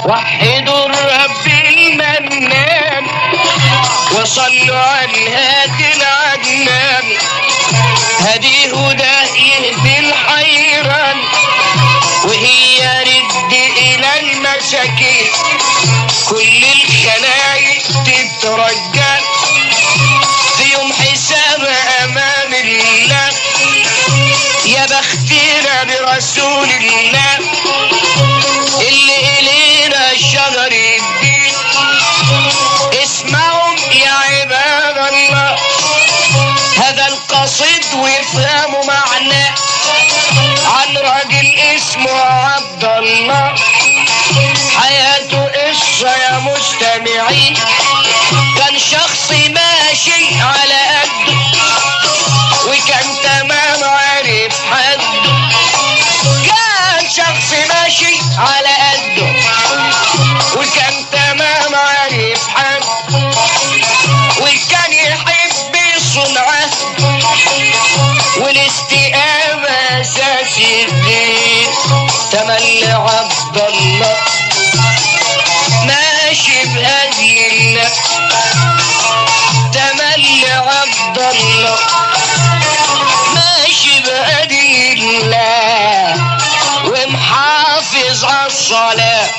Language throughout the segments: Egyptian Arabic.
وحدوا الرب المنان وصلوا على الهادي العدنان هدي هداه يهدي الحيران وهي رد الى المساكين كل الخلايق تترجى في يوم حساب امام الله يا بختنا برسول الله اللي الينا شجر الدين اسمعوا يا عباد الله هذا القصيد وافهموا معناه عن راجل اسمه عبد الله حياته قصة يا مستمعين كان شخص ماشي على قده وكان تمام عارف حده كان شخص ماشي على قده وكان تمام عارف حده وكان يحب صنعه والاستقامة أساس الدين تملي عبد الله ماشي بهدي الله تملي عبد الله ماشي بهدي الله ومحافظ على الصلاة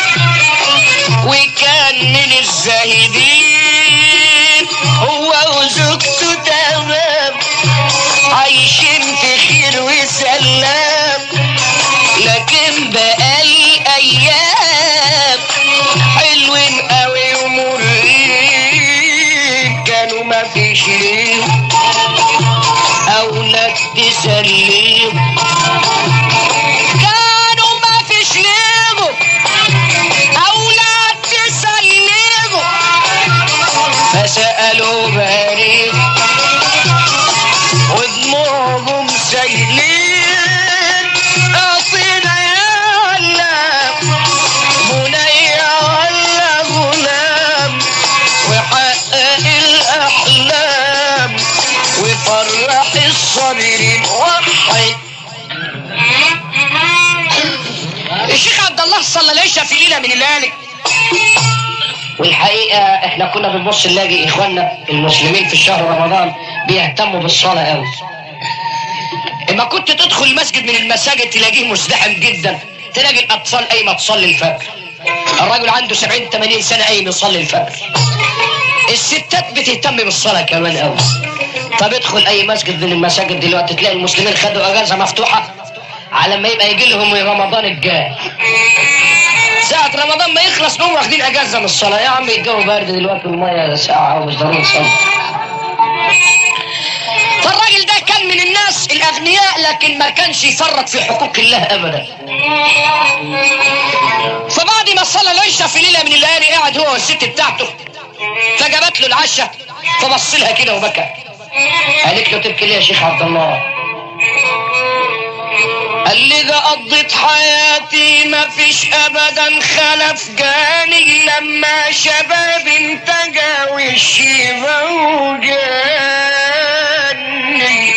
وكان من الزاهدين هو وزوجته تمام عايشين في خير وسلام لكن بقى الايام حلوين قوي ومرين كانوا ما فيش ليهم اولاد تسليهم كانوا ما فيش ليهم اولاد تسليهم فسالوا بريد ودموعهم سايلين اعطينا يا علام بنية ولا غلام وحقق الاحلام وفرح الصابرين وحي الشيخ عبد الله صلى العشاء في ليله من الليالي والحقيقة احنا كنا بنبص نلاقي اخواننا المسلمين في شهر رمضان بيهتموا بالصلاة قوي اما كنت تدخل المسجد من المساجد تلاقيه مزدحم جدا تلاقي الاطفال قايمة تصلي الفجر الراجل عنده 70 80 سنة قايم يصلي الفجر الستات بتهتم بالصلاة كمان قوي طب ادخل اي مسجد من المساجد دلوقتي تلاقي المسلمين خدوا اجازة مفتوحة على ما يبقى يجي لهم رمضان الجاي ساعة رمضان ما يخلص نقوم واخدين اجازة من الصلاة يا عم الجو بارد دلوقتي المية ساعة ومش ضروري نصلي فالراجل ده كان من الناس الاغنياء لكن ما كانش يفرط في حقوق الله ابدا فبعد ما صلى العشاء في ليله من الليالي قاعد هو والست بتاعته فجابت له العشاء فبص لها كده وبكى قالت له تبكي ليه يا شيخ عبد الله قال لي ده قضيت حياتي ما فيش ابدا خلف جاني لما شباب انتجا والشيبة وجاني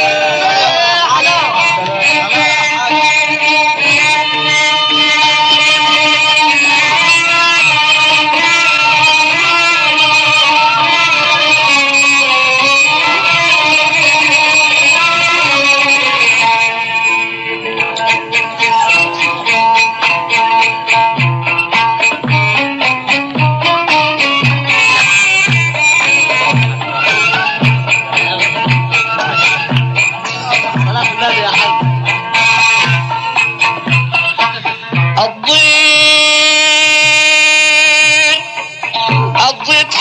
قضيت قضيت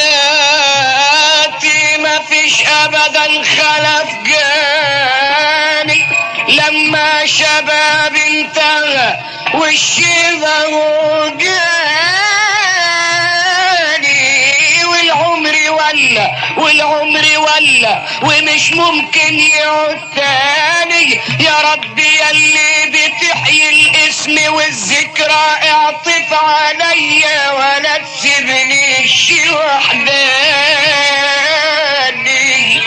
حياتي ما فيش ابدا خلف جاني لما شباب انتهى والشيبة جاني والعمر ولا والعمر ولا ومش ممكن يعود تاني يا رب يلي بتحيي الاسم والذكرى اعطف عليا ولا تسيبنيش وحداني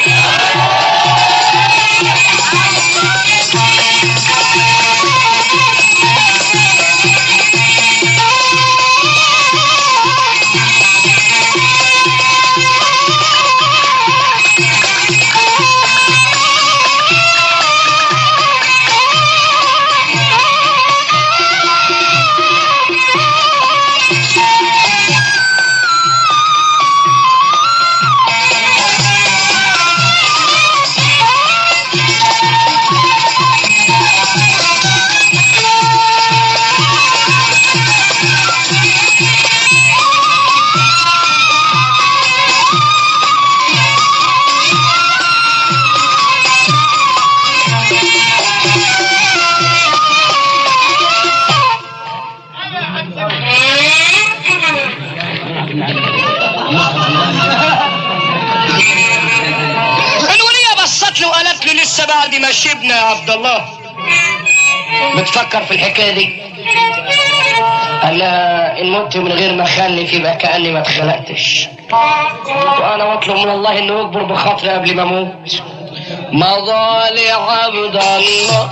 الولية بصت له وقالت له لسه بعد ما شبنا يا عبد الله بتفكر في الحكاية دي قال لها ان مت من غير ما اخلف يبقى كاني ما اتخلقتش وانا بطلب من الله انه يكبر بخاطري قبل ما اموت مضى لعبد الله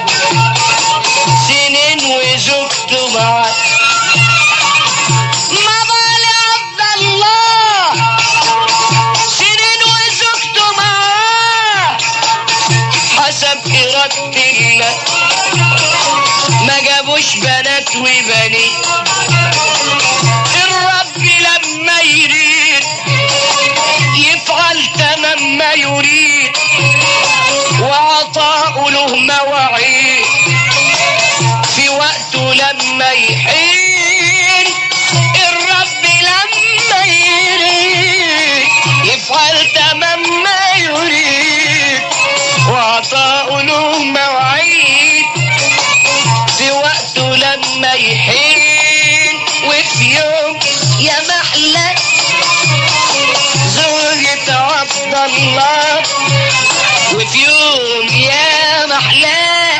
سنين وزوجته معاه مضى لعبد الله سنين وزوجته معاه حسب إرادة الله ما جابوش بنات وبنين الرب لما يريد يفعل تمام ما يريد وعطاء له مواعيد في وقته لما يحين الرب لما يريد يفعل تمام ما يريد وعطاء له مواعيد في وقته لما يحين وفي يوم يا محلى زوجة عبد الله وفي يوم يا محلى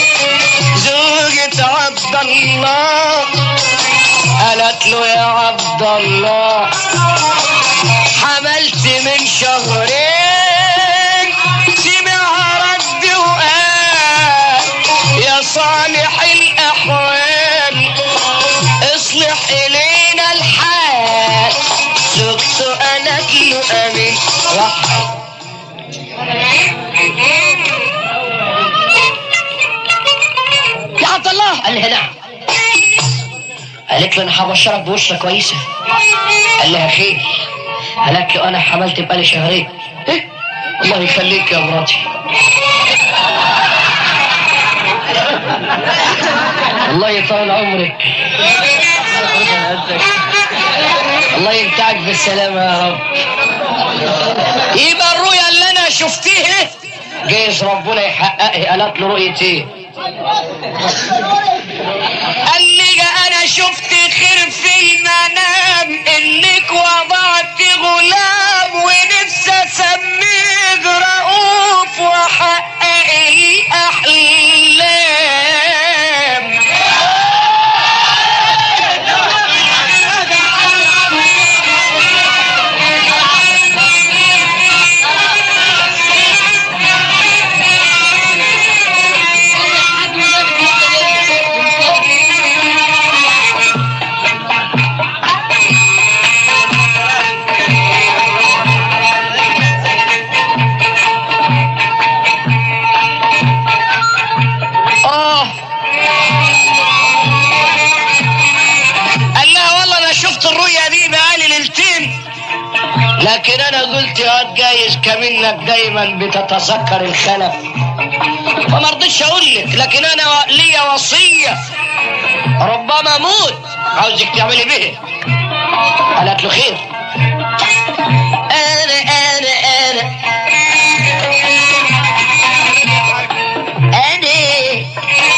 زوجة عبد الله قالت له يا عبد الله حملت من شهرين سمعها رد وقال يا صالح الأحوال اصلح إلينا الحال زوجته قالت له أمين راح يا عبد الله قال لها نعم قالت له انا هبشرك ببشرة كويسة قال لها خير قالت له انا حملت بقالي شهرين إيه؟ الله يخليك يا مراتي الله يطول عمرك الله يمتعك بالسلامة يا رب يبقى الرؤيا اللي انا شفتها جايز ربنا يحققها قالت له رؤية ايه قال لي انا شفت خير في المنام انك وضعت غلام ونفسي اسميه رؤوف واحقق الاحلام اه قال لها والله انا شفت الرؤيا دي بقالي ليلتين لكن انا قلت يا واد جايز كمنك دايما بتتذكر الخلف فما رضيتش اقول لك لكن انا ليا وصيه ربما اموت عاوزك تعملي به قالت له خير انا انا انا انا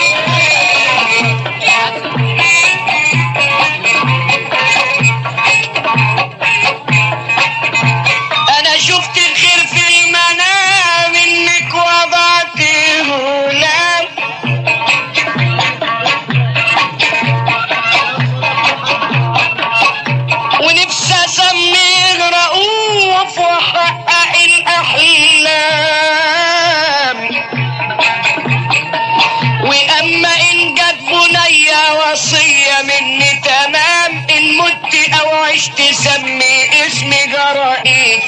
انا شفت الخير في المنام انك وضعت غلام ونفسي اسميه رؤوف واحقق الاحلام واما ان جت بنية وصية مني تمام ان مت او عشت سمي اسمي جرائيف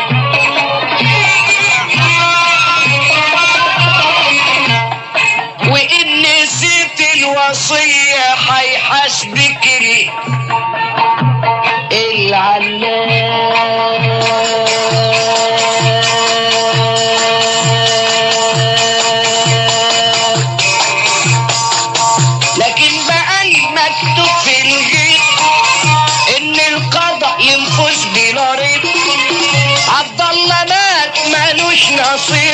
وان نسيت الوصية هيحاسبك لي العلام لكن بقى المكتوب في الغيب ان القضاء ينفذ بلا ريب عبد الله مات مالوش نصيب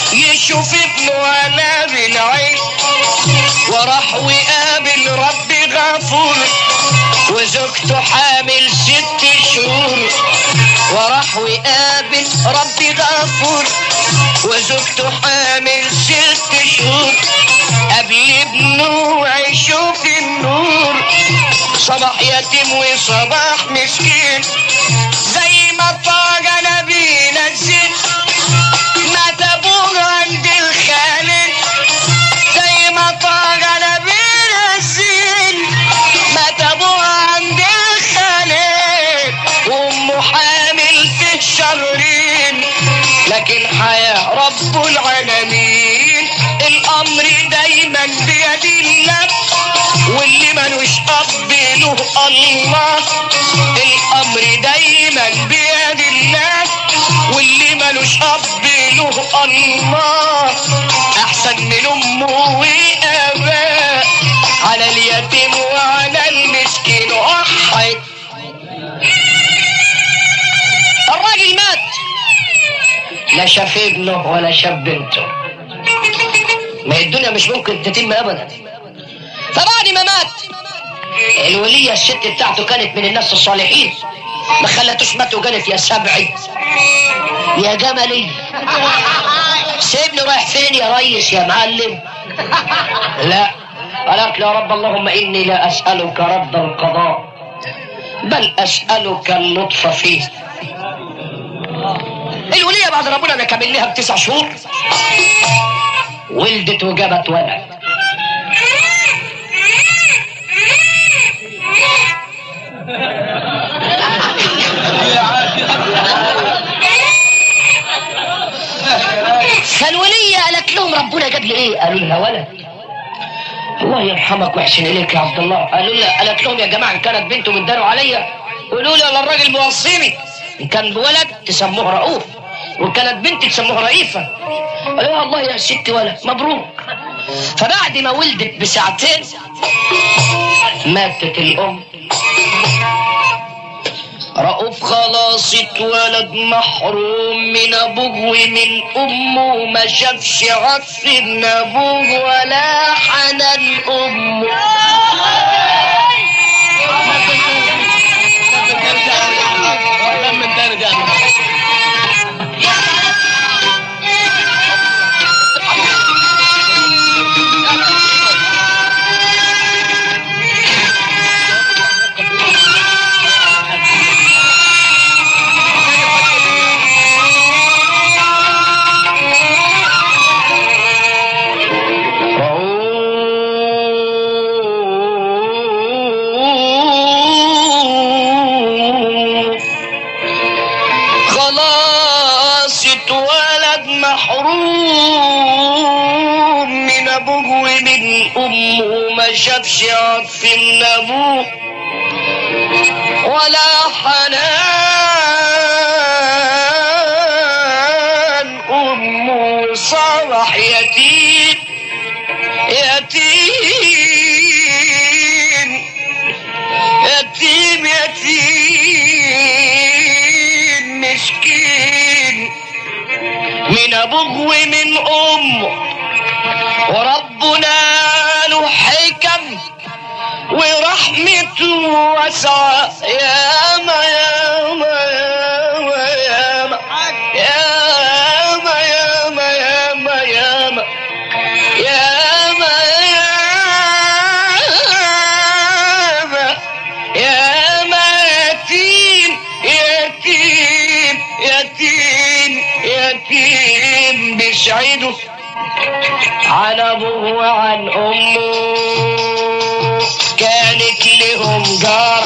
يشوف ابنه ولا بالعين وراح وقابل رب غفور وزوجته حامل ست شهور وراح وقابل ربي غفور وزوجته حامل ست شهور قبل ابنه يشوف النور صباح يتيم وصباح مسكين زي ما طاقة نبينا الزين مات ابوه عند الخالد زي ما طاقة نبينا الزين مات ابوه عند الخالد وامه حامل في الشهرين لكن حياة رب العالمين الامر دايما بيد الله واللي ملوش اب له الله الامر دايما بيد الله واللي ملوش اب له الله احسن من امه واباه على اليتيم وعلى المسكين وحي الراجل مات لا شاف ابنه ولا شاف بنته ما هي الدنيا مش ممكن تتم ابدا فبعد ما مات الولية الست بتاعته كانت من الناس الصالحين ما خلتوش مات وقالت يا سبعي يا جملي سيبني رايح فين يا ريس يا معلم لا قالت له يا رب اللهم اني لا اسالك رد القضاء بل اسالك اللطف فيه الولية بعد ربنا ما كمل لها بتسع شهور ولدت وجابت ولد فالولية قالت لهم ربنا جاب لي ايه قالوا لها ولد الله يرحمك ويحسن اليك يا عبد الله قالوا لها قالت لهم يا جماعه ان كانت بنته بتداروا عليا قولوا لي ولا الراجل موصيني ان كان بولد تسموه رؤوف وان كانت بنت تسموها رئيفه قالوا لها الله يا ست ولد مبروك فبعد ما ولدت بساعتين ماتت الام رؤوف خلاص اتولد محروم من ابوه ومن امه ما شافش عف من ابوه ولا حنان امه رؤوف خلاص اتولد محروم من ابوه ومن امه ما شافش عف من ابوه ولا حنان امه صبح يتيم يتيم يتيم يتيم مسكين من ابوه ومن امه وربنا له حكم ورحمته واسعة يا ما يا ما يا ما يا ما يا ما يا ما يا ما يا ما يا ما يا ما يتيم يتيم يتيم يتيم بيسعده عن ابوه وعن امه كانت لهم جار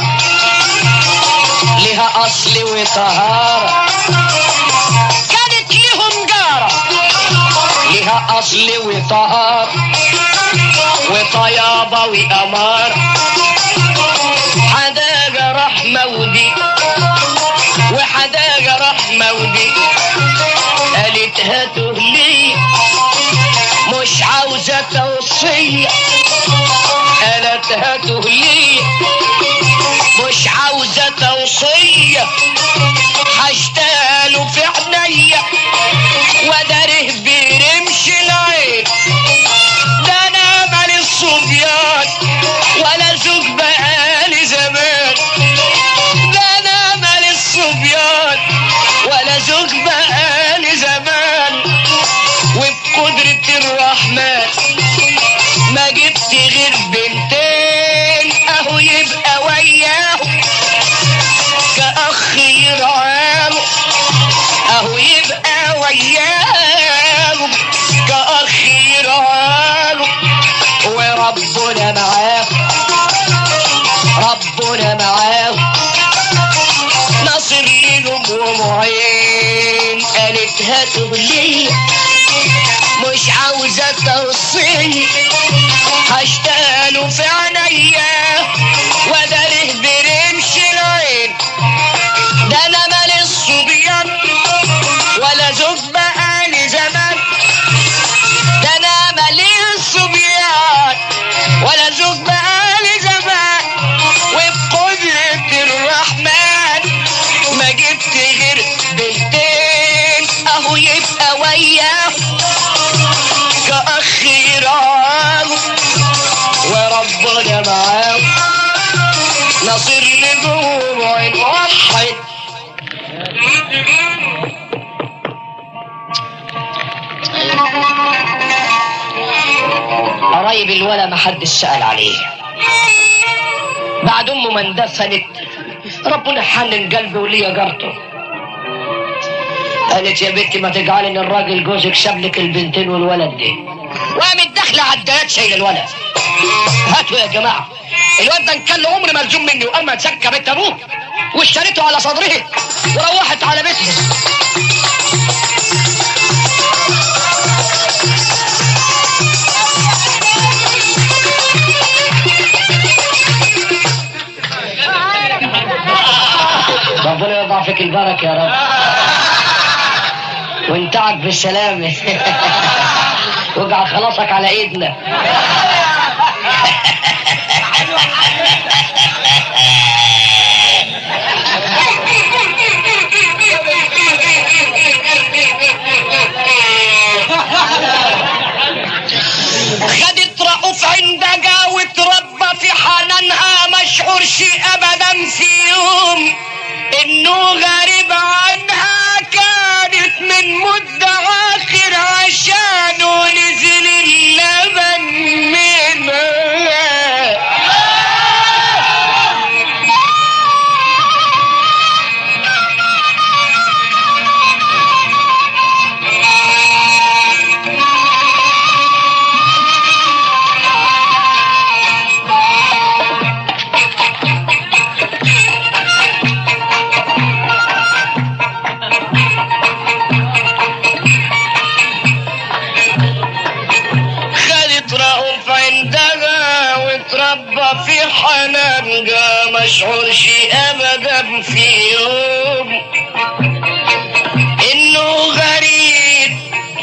لها اصل وطهارة كانت لهم جارة لها اصل وطهارة وطيابة وامارة حداقة رحمة ودي وحداقة رحمة ودي قالت هاته لي مش عاوزة توصية قالت هاته لي مش عاوزة توصية هشتغله في عينيا وداره برمش العين ده انا مال الصبيان ولا زوج ربنا معاه ناصر ليهم ومعين قالت هاتوا ليا مش عاوزة توصية هشتغلوا في عينيا واداره برمش العين ده انا مال الصبيان ولا زوج بقالي زمان ده انا مال الصبيان ولا زوج بقالي زمان وبقدرة الرحمن ما جبت غير بنتين اهو يبقى وياه كأخ يرعاه وربنا معاه نصير لجوع واحد قرايب الولا ما حدش سأل عليه بعد امه ما اندفنت ربنا حنن قلبي وليا جارته قالت يا بنتي ما تجعلي ان الراجل جوزك ساب لك البنتين والولد دي وقامت داخله على الدهات شايله الولد هاتوا يا جماعه الواد ده كان له عمر ملزوم مني واما تسكى بيت ابوه واشتريته على صدره وروحت على بيتها ربنا يضع فيك البركه يا رب وانتعك بالسلامه واجعل خلاصك على ايدنا خدت رؤوف عندها وتربى في حنانها مشعورش ابدا في يوم انه غريب عنها كانت من مدة اخر عشانه نزل اللبن منها خدت رؤوف عندها وتربى في حنانها مشعورش ابدا في يوم انه غريب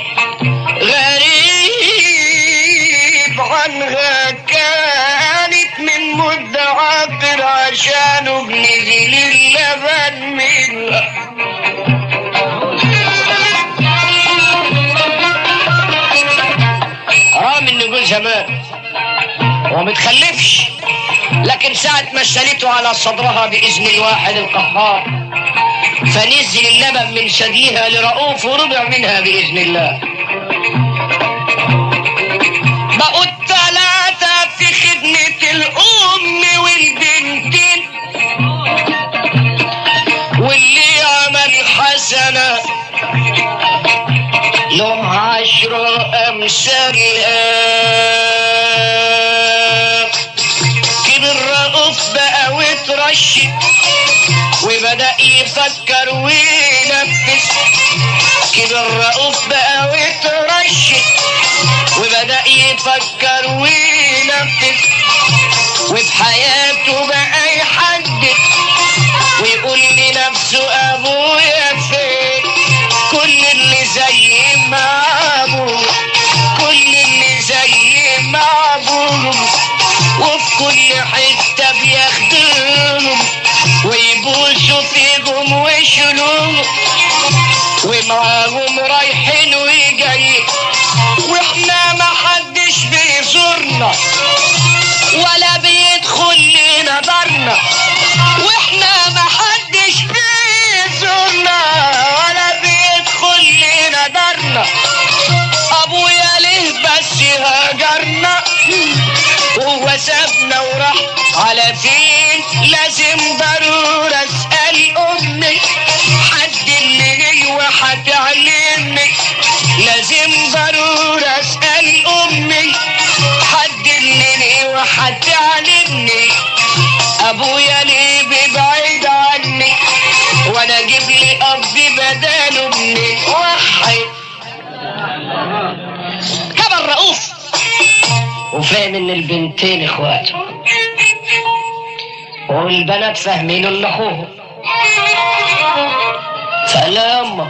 غريب عنها كانت من مدة عطر عشانه بنزل اللبن منها حرام انه يقول زمان هو متخلفش لكن ساعة ما شالته على صدرها بإذن الواحد القهار فنزل اللبن من ثديها لرؤوف وربع منها بإذن الله بقوا الثلاثة في خدمة الأم والبنتين واللي عمل حسنة لهم عشر أمثالها كبر رؤوف بقى وترشد وبدأ يفكر وينفذ كبر رؤوف بقى وترشد وبدأ يفكر وينفذ وفي حياته بقى يحدد ويقول لنفسه أبويا فين كل اللي زي ما أبوه كل اللي زي ما أبوه وفي كل حتة بياخدوهم ويبوسوا فيهم ويشيلوهم ومعاهم رايحين وجايين واحنا ما حدش بيزورنا ولا بيدخل لنا دارنا واحنا ما حدش بيزورنا ولا بيدخل لنا دارنا ابويا ليه بس هاجرنا وهو سابنا وراح على فين لازم ضروري اسال امي حد اللي وهتعلمني لازم ضروري اسال امي حد اللي وهتعلمني ابويا ليه ببعيد عني وانا اجيب لي اب بداله منين وحي كبر رؤوف وفاهم ان البنتين اخواته والبنات فاهمين ان اخوهم فقال لها يا امه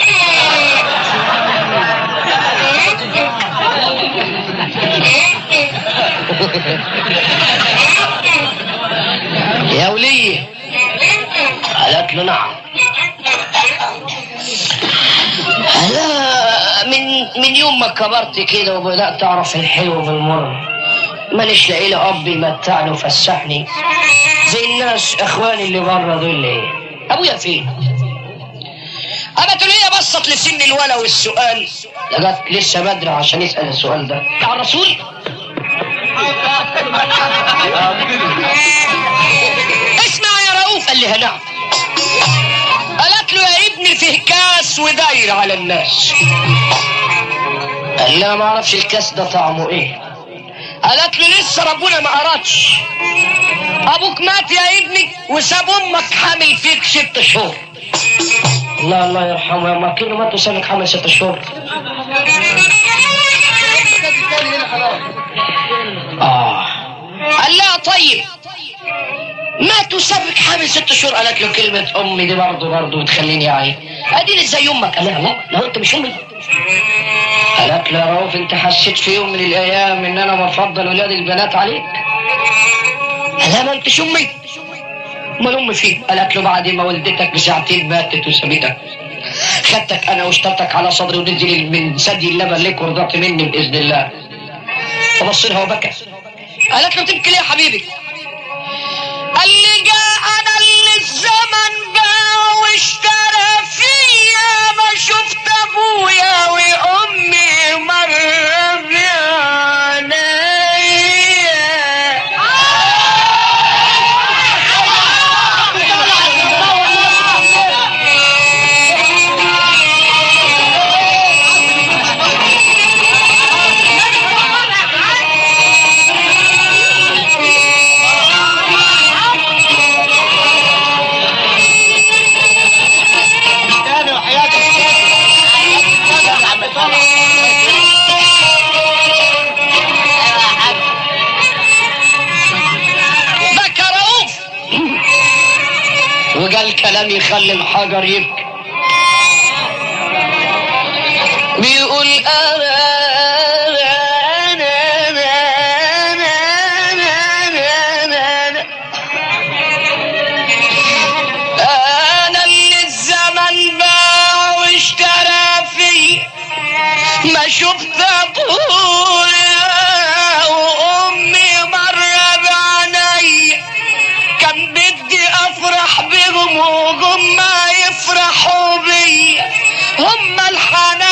يا وليه قالت له نعم لا من من يوم ما كبرت كده وبدات اعرف الحلو بالمر مانيش لاقي لي اب يمتعني ويفسحني زي الناس اخواني اللي بره دول ليه ابويا فين ابت ليه بصت لسن الولا والسؤال لقيت لسه بدري عشان يسال السؤال ده بتاع الرسول اسمع يا رؤوف قال لها نعم قالت له يا ابني فيه كاس وداير على الناس قال لها ما اعرفش الكاس ده طعمه ايه قالت له لسه ربنا ما قراتش ابوك مات يا ابني وساب امك حامل فيك ست شهور الله الله يرحمه يا ما كله مات وسابك حامل ست شهور اه قال لها طيب مات وسابك حامل ست شهور قالت له كلمة أمي دي برضه برضه بتخليني أعيط أديني زي أمك قال لها لا لا أنت مش أمي قالت له يا رؤوف أنت حسيت في يوم من الأيام إن أنا بفضل ولاد البنات عليك قال لها ما أنتش أمي أمال أمي فين؟ قالت له بعد ما والدتك بساعتين ماتت وسابتك خدتك أنا واشترتك على صدري ونزل من ثدي اللبن ليك ورضعت مني بإذن الله فبص لها وبكى قالت له تبكي ليه يا حبيبي؟ قال لي جاء انا اللي الزمن باع واشترى فيا ما شفت ابويا وامي مرة بعينيا بكى رؤوف وقال كلام يخلي الحجر يبكي بيقول انا أنا أنا أنا أنا أنا أنا اللي الزمن باع واشترى فيا ما شفت ابويا وامي مرة بعينيا كان بدي افرح بهم وهم ما يفرحوا بيا هم الحنان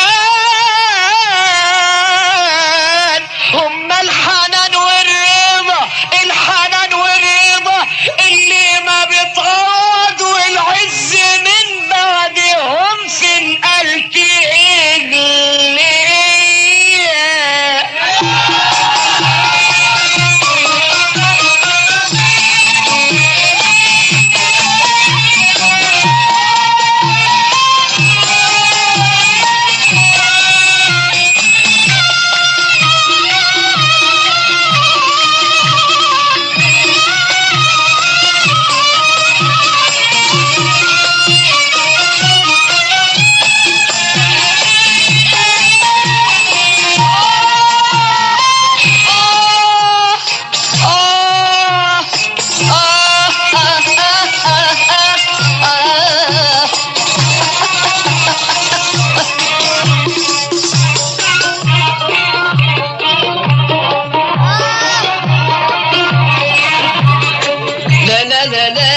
هم الحنان والرضا الحنان والرضا اللي ما بتعود والعز من بعدهم في القلب إجلية لا لا لا لا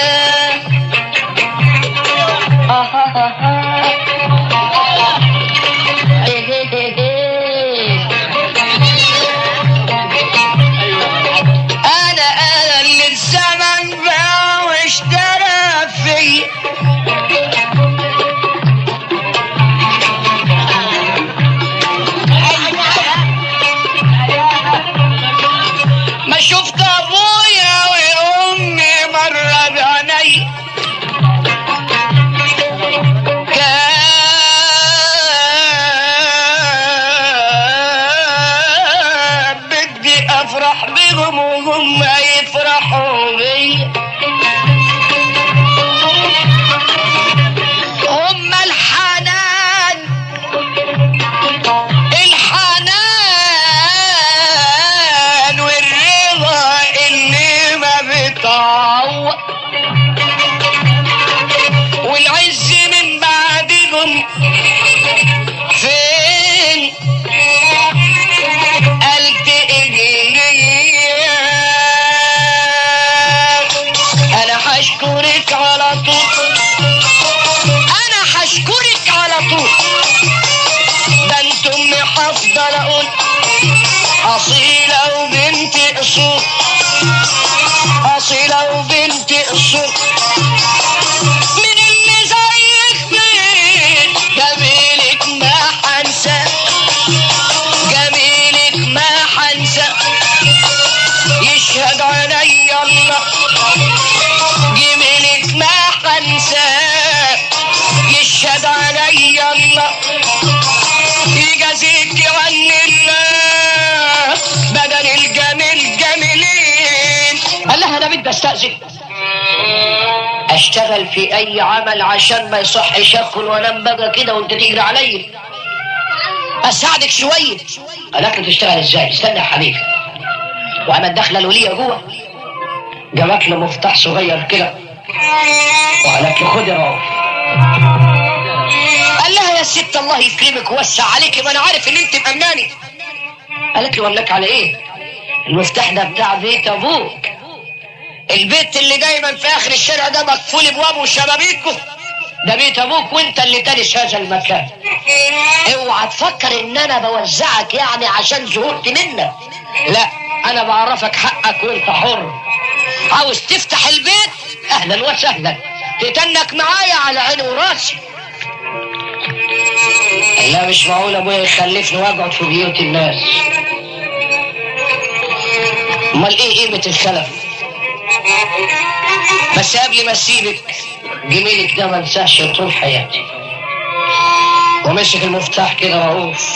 انا انا اللي الزمن باع واشترى فيا ما شفت ابويا وامي واشكرك على طول انا هشكرك على طول ده انت امي هفضل اقول اصيله وبنت اصول اصيله وبنت اصول من اللي زيك مين جميلك ما حنسى جميلك ما حنسى يشهد علي الله جميلك ما حنسى يشهد علي الله يجازيك عن الله بدل الجميل جميلين قال لها انا بدي استاذن اشتغل في اي عمل عشان ما يصحش اكل وانام بقى كده وانت تجري عليا اساعدك شويه قالت له تشتغل ازاي استنى يا حبيبي وقامت داخله الوليه جوه جابت له مفتاح صغير كده وقالت له خد يا رؤوف قال لها يا ست الله يكرمك ووسع عليك ما انا عارف ان انت مأماني قالت له ولك على ايه المفتاح ده بتاع بيت ابوك البيت اللي دايما في اخر الشارع ده مقفول ابوابه وشبابيكه ده بيت ابوك وانت اللي ترث هذا المكان اوعى تفكر ان انا بوزعك يعني عشان زهقت منك لا انا بعرفك حقك وانت حر عاوز تفتح البيت اهلا وسهلا تتنك معايا على عيني وراسي لا مش معقول ابويا يخلفني واقعد في بيوت الناس امال ايه قيمه الخلف بس قبل ما اسيبك جميلك ده ما انساش طول حياتي ومسك المفتاح كده رؤوف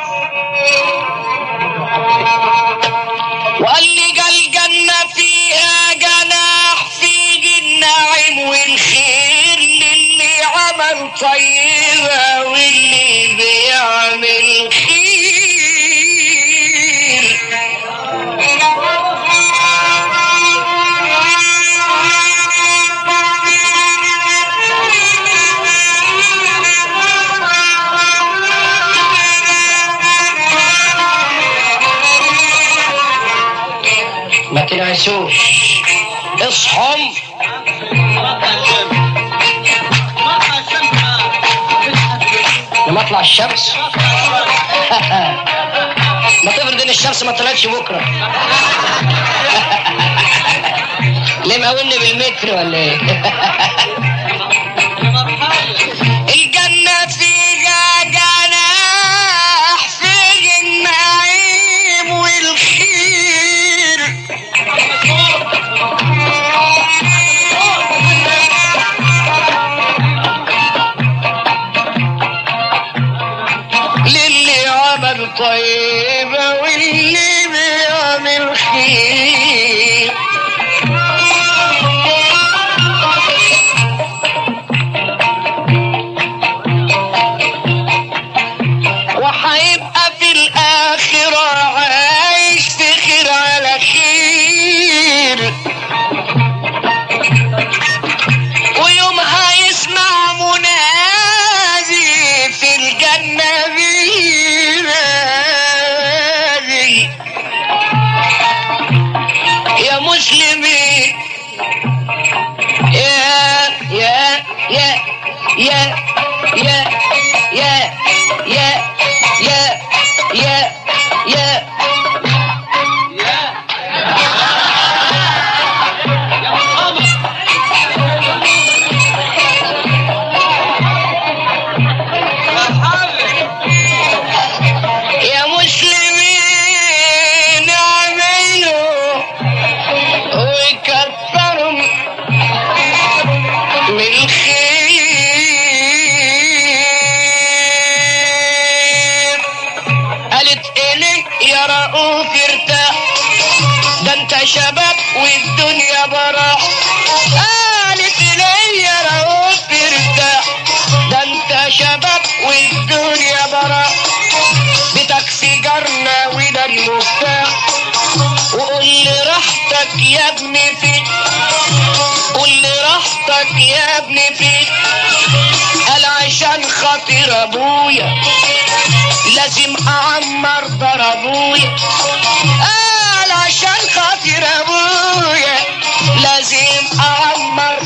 وقال لي قال الجنة فيها جناح فيه النعيم والخير للي عمل طيبة واللي بيعمل خير ما تنعسوش اصحم لما اطلع الشمس ما تفرض ان الشمس ما طلعتش بكره ليه مقاولني بالمتر ولا ايه الجنة فيها جناح فيه النعيم والخير للي عمل طيبة واللي بيعمل خير وهيبقى في الآخرة عايش في خير على خير ويومها يسمع منادي في الجنة بينادي يا مسلمين يا يا يا يا يا يا يا يا يا يا يا مسلمين اعملوا وكثروا من الخير قالت إلي يا رؤوف ارتاح ده انت شباب والدنيا براح قالت إلي يا رؤوف ارتاح ده انت شباب والدنيا براح بتكفي جرنا وده المفتاح وقول لي راحتك يا ابني فين قول لي راحتك يا ابني فين قال عشان خاطر ابويا لازم اعمر دار ابويا قال عشان خاطر ابويا لازم اعمر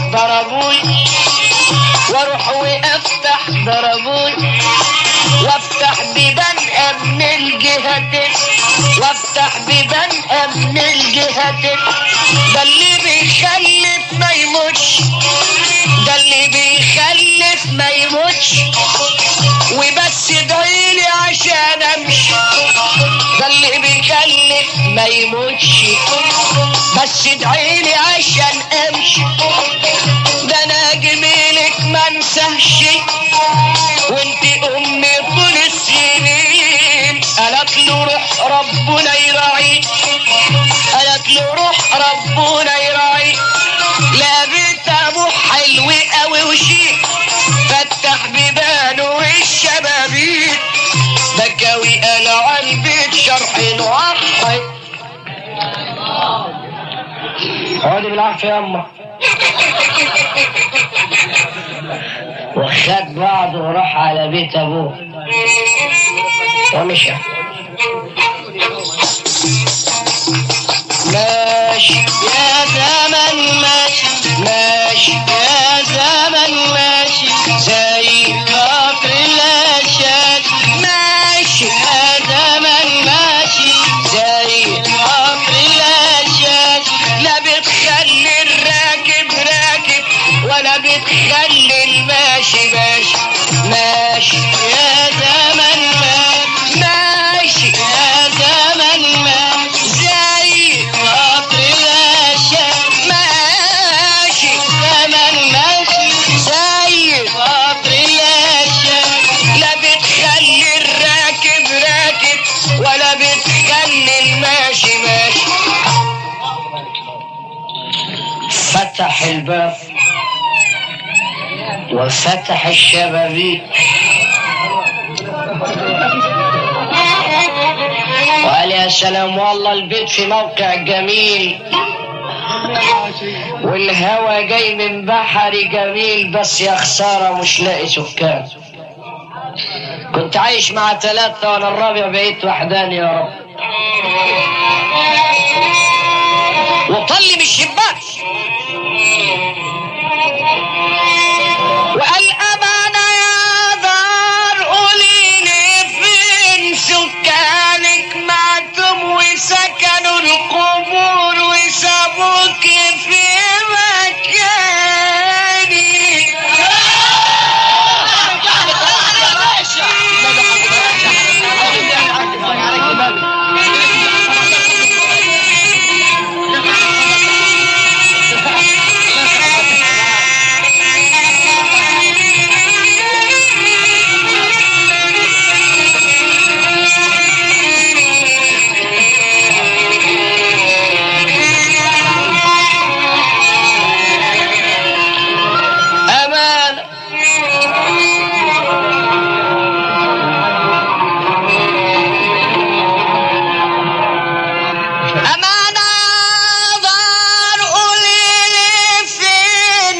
ضربوني وافتح بيبان امن الجهتين وافتح بيبان امن الجهتين ده اللي بيخلف ما يموتش ده اللي بيخلف ما يموتش وبس ادعيلي عشان امشي ده اللي بيخلف ما يموتش بس ادعيلي عشان امشي ده انا جميلك ما انساش وانت امي طول السنين قالت له روح ربنا يراعيك قالت له روح ربنا يراعيك لقيت ابو حلو قوي وشيك فتح بيبانه الشبابيك بكاوي قال على البيت شرح وحي اقعدي بالعافيه يا امه وخد بعضه وراح على بيت ابوه ومشى ماشي يا زمن ماشي ماشي يا زمن ماشي زي قطر الاشاد ماشي يا زمن ماشي زي قطر الاشاد لا بتخلي الراكب راكب ولا بتخلي الماشي ماشي ماشي يا زمن ماشي ماشي يا زمن ماشي زي قطر الاشاد ماشي زمن ماشي زي قطر الاشاد لا بتخلي الراكب راكب ولا بتخلي الماشي ماشي فتح الباب وفتح الشبابيك وقال يا سلام والله البيت في موقع جميل والهوا جاي من بحر جميل بس يا خسارة مش لاقي سكان كنت عايش مع ثلاثة وانا الرابع بقيت وحداني يا رب وطلي من الشباك وقال أمانة يا دار قولي لي فين سكانك معتم وسكنوا القبور وسابوك في مكاني أمانة أمانة دار قولي لي فين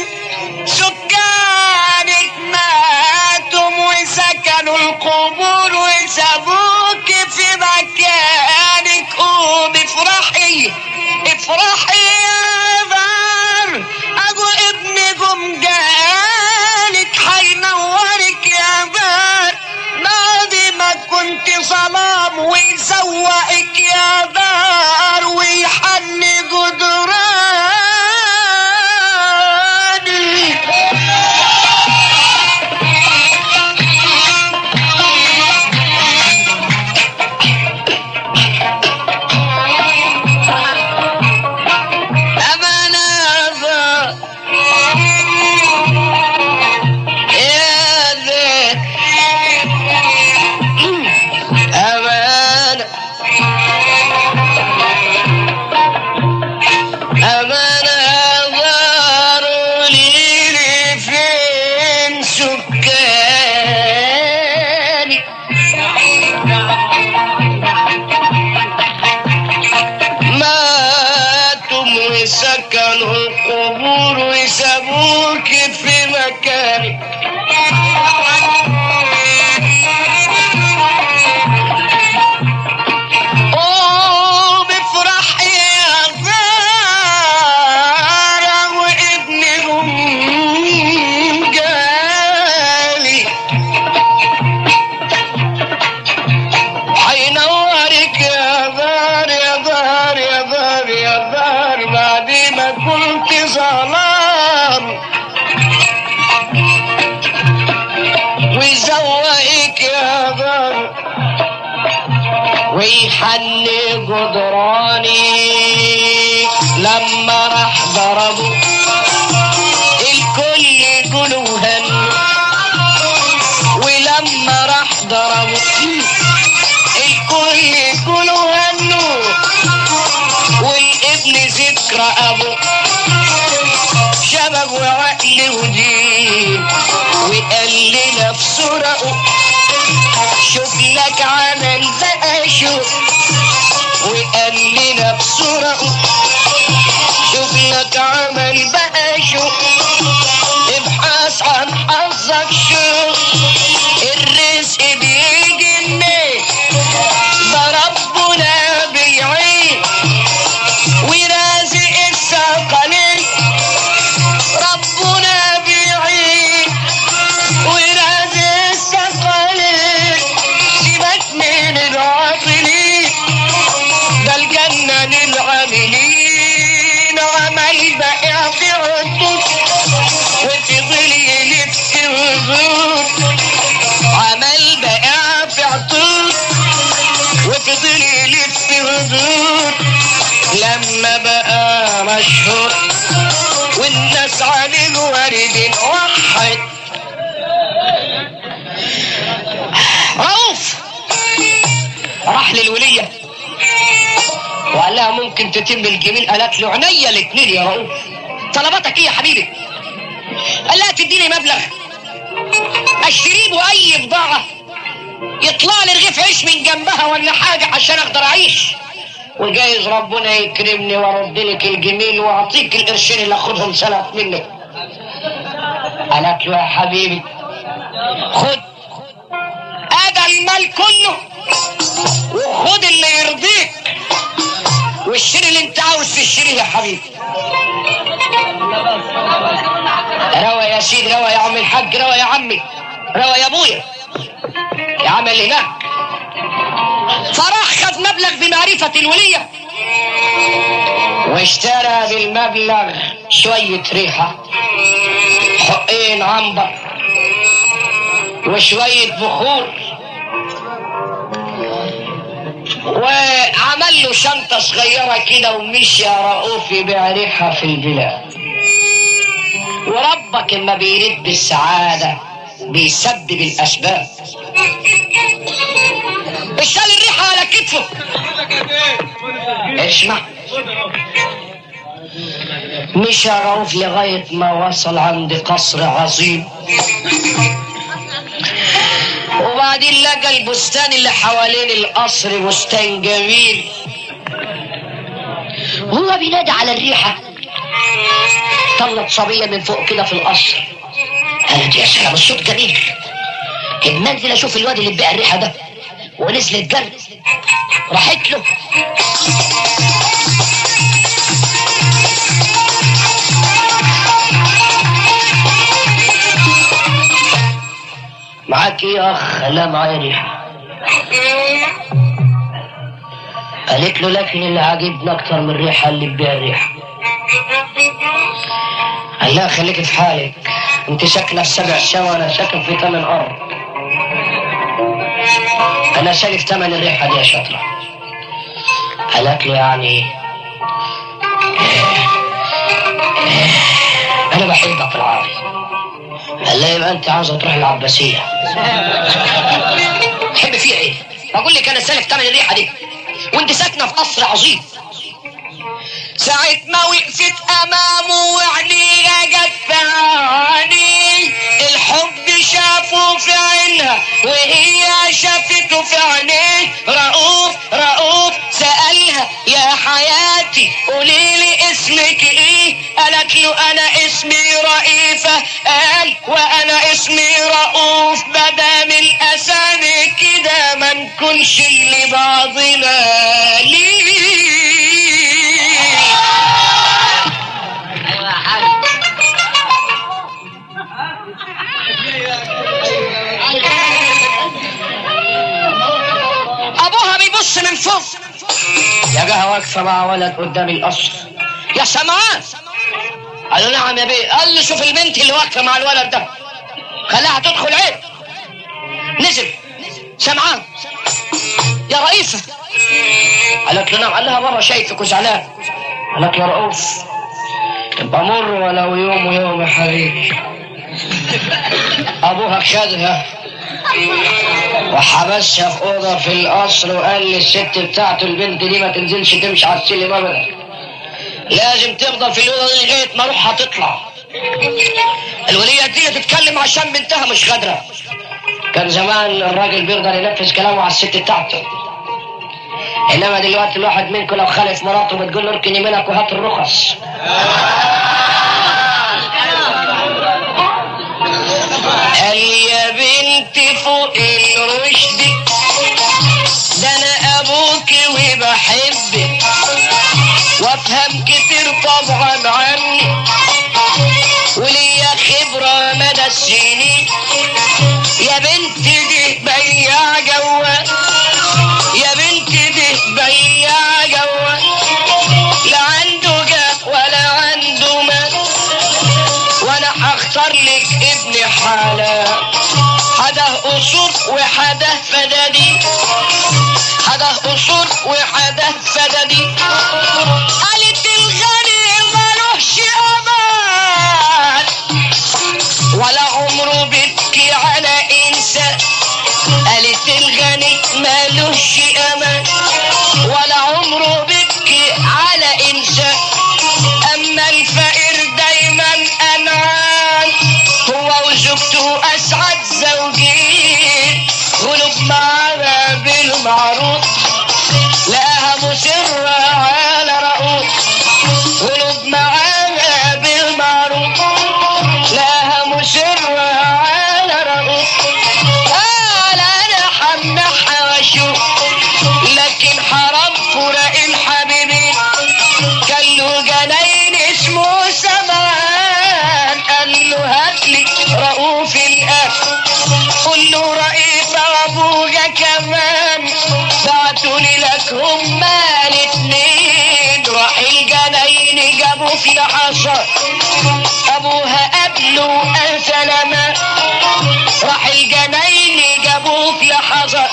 سكانك ماتوا وسكنوا القبور وسابوك في مكانك قومي افرحي افرحي يا دار اجو ابني جم جالك هينورك يا دار نادي ما كنت ظلام ويسوقك يا دار ويحني جدراني أمانة دار يا ذاك أمانة أمانة ضاروا لي فين سكاني ماتوا وسكنوا القبور وسابوك في مكاني قوم افرح يا زارة وابنهم جالي ظلام ويزوقك يا ضر ويحن جدراني لما راح ضربه الكل يقولوا هنوا ولما راح ضربه الكل يقولوا هنوا والابن ذكرى ابوه شبك وعقل ودين وقال لنفسه رقه شوف لك عمل بقى شوف وقال لنفسه رقه شوف لك عمل بقى شوف ابحث عن حظك شوف الرزق بيجي منين ده ربنا بيعين ورازق الثقلين ربنا بيعين ورازق الثقلين سيبك من العاطلين ده الجنة للعاملين عمل بقى في عدود وفضل يلف وزود عمل بقى في عطود وفضل يلف وزود لما بقى مشهور والناس عليه واردين وحد رؤوف راح للولية وقال لها ممكن تتم الجميل قالت له عينيا الاتنين يا رؤوف طلباتك ايه يا حبيبي قال لها تديني مبلغ اشتري به اي بضاعة يطلع لي رغيف عيش من جنبها ولا حاجة عشان اقدر اعيش وجايز ربنا يكرمني وارد لك الجميل واعطيك القرشين اللي اخدهم سلف منك قالت له يا حبيبي خد ادى المال كله وخد اللي يرضيك واشتري اللي انت عاوز تشتريه يا حبيبي روى يا سيدي روى يا عم الحاج روى يا عمي روى يا ابويا يا عم اللي هناك فراح خد مبلغ بمعرفة الولية واشترى بالمبلغ شوية ريحة حقين عنبر وشوية بخور وعمل له شنطة صغيرة كده ومشي يا رؤوف يبيع ريحة في البلاد وربك اما بيرد بالسعادة بيسبب الأسباب اشتغل الريحة على كتفه اسمع مشى رؤوف لغاية ما وصل عند قصر عظيم وبعدين لقى البستان اللي حوالين القصر بستان جميل هو بينادي على الريحة طلت صبية من فوق كده في القصر قالت يا سلام الصوت جميل المنزل اشوف الواد اللي بيع الريحة ده ونزلت جري راحت له معاك ايه يا اخ لا معايا ريحه قالت له لكن اللي عاجبني اكتر من الريحه اللي تبيع الريحه قال لها خليك في حالك انت ساكنه في سبع سوا انا ساكن في ثمان ارض انا شايف ثمن الريحه دي يا شاطره قالت له يعني انا بحبك في العربي قال لها يبقى انت عاوزه تروح العباسيه تحب فيها ايه؟ بقول لك انا سالف ثمن الريحه دي وانت ساكنه في قصر عظيم ساعة ما وقفت امامه وعينيها جت في عينيه الحب شافه في عينها وهي شافته في عينيه رؤوف رؤوف سألها يا حياتي قولي لي اسمك ايه قالت له انا اسمي رئيفة قال وانا اسمي رؤوف مدام الاسامي كده ما نكونش لبعضنا ليه ابوها بيبص من فوق لقاها واقفه مع ولد قدام القصر يا سمعان قال له نعم يا بيه قال له شوف البنت اللي واقفه مع الولد ده خلاها تدخل عيب نزل سمعان يا رئيسة قالت له نعم قال لها بره شايفك وزعلان قالت له رؤوف بمر ولو يوم ويوم يا حبيبي ابوها خدها وحبسها في اوضه في القصر وقال للست بتاعته البنت دي ما تنزلش تمشي على السلم ابدا لازم تفضل في الاوضه دي لغايه ما روحها تطلع الوليه دي تتكلم عشان بنتها مش قادره كان زمان الراجل بيقدر ينفذ كلامه على الست بتاعته انما دلوقتي الواحد منكم لو خالف مراته بتقول له اركني منك وهات الرخص قال يا بنتي فوق الرشد ده انا ابوك وبحبك وافهم كتير طبعا عني وليا خبرة مدى السنين يا بنتي دي بياع جوا يا بنتي دي بياع جوا لا عنده جاه ولا عنده مال وانا هختار لك ابن حلال حده اصول وحده فدادي حده اصول وحده فدادي قالت الغني ملوش امان ولا عمره بيبكي على انسان قالت الغني مالوش امان ولا عمره بيبكي على انسان اما الفقير دايما انعام هو وزوجته اسعد زوجين غلب معاها بالمعروف لقاها مصرة على رؤوف غلب معاها بالمعروف لقاها مصرة على رؤوف قال انا حمحها واشوف لكن حرام فراق الحبيبين كان له جناين اسمه سمان قال له هاتلي رؤوف الاب قل له رئيس ابويا كمان بعتولي لك هما الاتنين راح الجناين جابوا في حصر ابوها قبله قال سلامات راح الجناين جابوه في حصر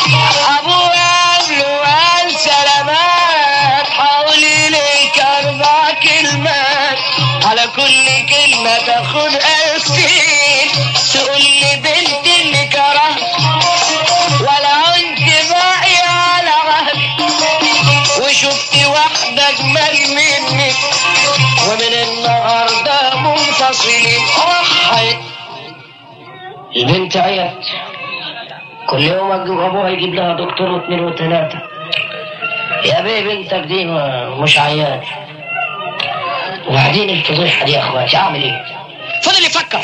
ابوها قبله قال سلامات حولي لك اربع كلمات على كل كلمة تاخد ألفين تقول لي بنت اللي كره ولا انت باقي على عهدي وشفت واحدة أجمل منك ومن النهاردة منفصلين راحت البنت عيت كل يوم أجيب أبوها يجيب لها دكتور واثنين وثلاثة يا بيه بنتك دي مش عيان وبعدين الفضيحة دي يا اخواتي اعمل ايه؟ فضل يفكر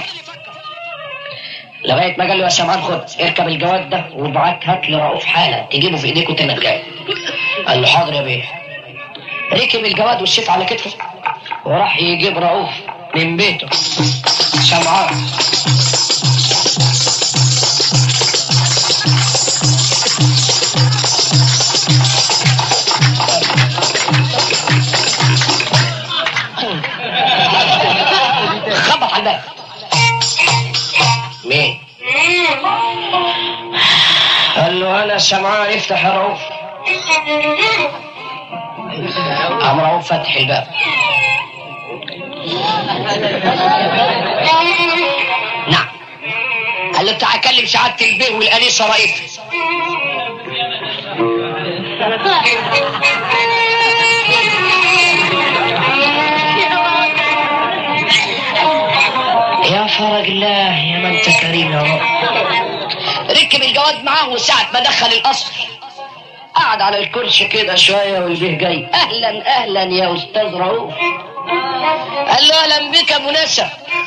لغاية ما قال له يا سمعان خد اركب الجواد ده وابعت هات لي رؤوف حالا تجيبه في ايديك وتنك جاي قال له حاضر يا بيه ركب الجواد والسيف على كتفه وراح يجيب رؤوف من بيته سمعان خبط على الباب مين؟ قال له انا سمعان افتح يا رؤوف قام رؤوف فتح الباب نعم قال له تعال كلم سعادة البيه والأنيسة رئيف يا فرج الله يا من انت كريم يا رب ركب الجواد معاه وساعة ما دخل القصر قعد على الكرسي كده شوية والبيه جاي أهلا أهلا يا أستاذ رؤوف قال له أهلا بك يا مناسب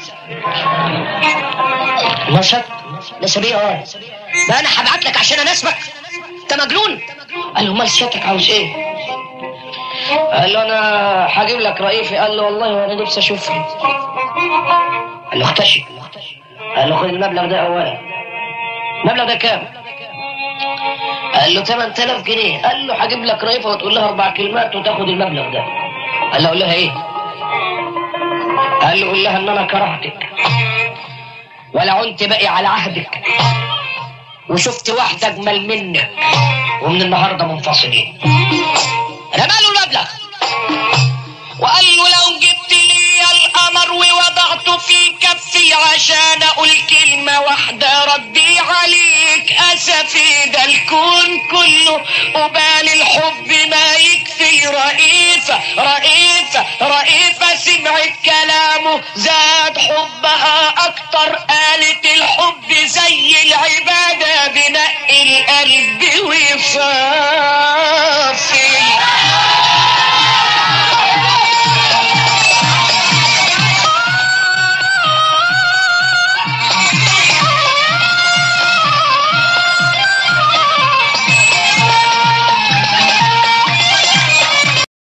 نسب نسب ايه اه ده انا هبعت لك عشان اناسبك انت مجنون قال له امال سيادتك عاوز ايه قال له انا هجيب لك رئيفي قال له والله وانا نفسي اشوفه قال له اختشي قال له خد المبلغ ده اولا المبلغ ده كام قال له 8000 جنيه قال له هجيب لك رئيفه وتقول لها اربع كلمات وتاخد المبلغ ده قال له اقول لها ايه قال له قول لها ان انا كرهتك ولا عنت باقي على عهدك وشفت واحدة اجمل منك ومن النهارده منفصلين رماله المبلغ وقال له لو جبت لي القمر ووضعته في كفي عشان اقول كلمة واحدة ردي عليك اسفي ده الكون كله قبال الحب ما يكفي رئيفة رئيفة رئيفة سمعت كلامه زاد حبها اكتر قالت الحب زي العبادة بنقي القلب وفاق